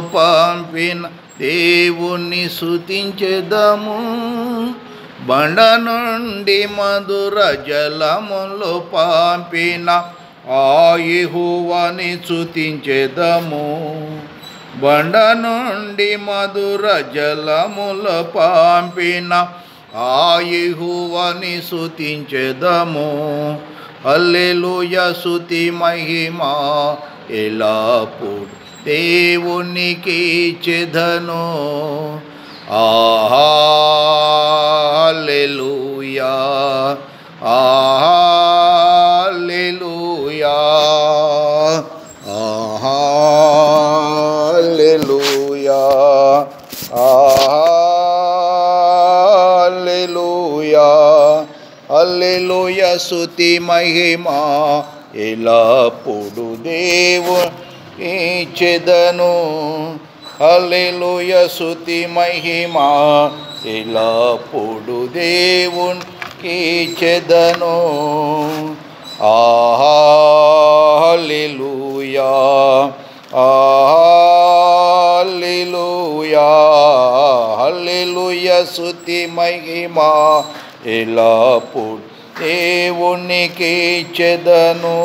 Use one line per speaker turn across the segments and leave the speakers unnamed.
పంపిన దేవుని శుతించెదము బండ నుండి మధుర జలములు పంపిన ఆయుహువని శుతించెదము బండ నుండి మధుర జలములు పంపిన ఆయుహువని శుతించెదము అల్లెలుయ శుతి మహిమా ఎలాప్పుడు దేవునికి చెదను ఆహాలెలుయా ఆహాలెలుయా ఆహాలెలుయా ఆహాలెలుయా అల్లెలుయ శుతి మహిమా ఎలాప్పుడు దేవు చెదను అల్లెలుయ శుతి మహిమా ఎలాప్పుడు దేవునికి చెదను ఆహాలెలుయా ఆహాలెలుయా హల్లెలూయ శుతి మహిమా ఎలాప్పుడు దేవునికి చెదను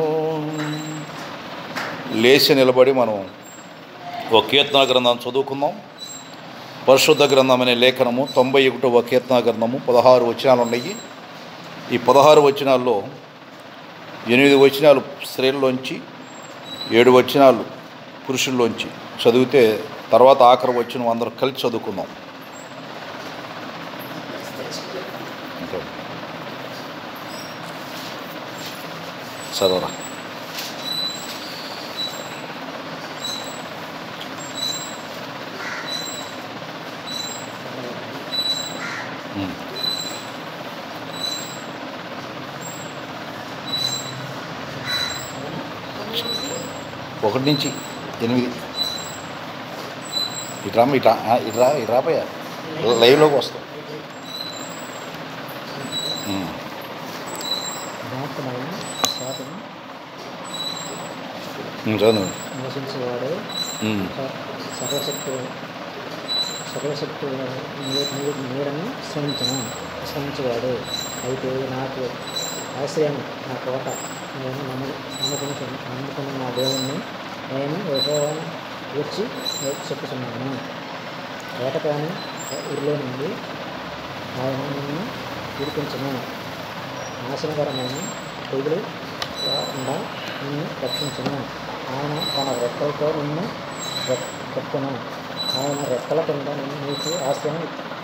లేచి నిలబడి మనం ఒక కీర్తన గ్రంథం చదువుకుందాం పరిశుద్ధ గ్రంథం అనే లేఖనము తొంభై ఒకటవ కీర్తన గ్రంథము పదహారు వచనాలు ఉన్నాయి ఈ పదహారు వచనాల్లో ఎనిమిది వచనాలు స్త్రీల్లోంచి ఏడు వచనాలు పురుషుల్లోంచి చదివితే తర్వాత ఆఖరి వచ్చిన అందరూ కలిసి చదువుకుందాం ఓకే. చదవరా ఉమ్. ఒకటి నుంచి ఎనిమిది ఇట్రా ఇట్రా ఆ, ఇట్రా ఇట్రా పోయా లైవ్లోకి వస్తాం ఉమ్.
మహాత్మైన శాతం
ఉమ్, చదువు
నివసించేవాడే
ఉమ్.
స- సర్వశక్తి సర్వశక్తి నీడని శ్రమించను శ్రమించేవాడే అయితే నాకు ఆశ్రయం నా కోట నేను నమ్ము నమ్ముకుని నమ్ముకున్న నా దేవుణ్ణి నేను యెహోవాను వచ్చి చెప్పుతున్నాను వేటకాని ఊరిలో నుండి ఆయన నిన్ను విడిపించను నాశనకరమైన తెగులు రాకుండా నిన్ను రక్షించును ఆయన తన రెక్కలతో నిన్ను రెక్- కప్పును ఆయన రెక్కల కింద నిన్ను నీకు ఆశ్రయం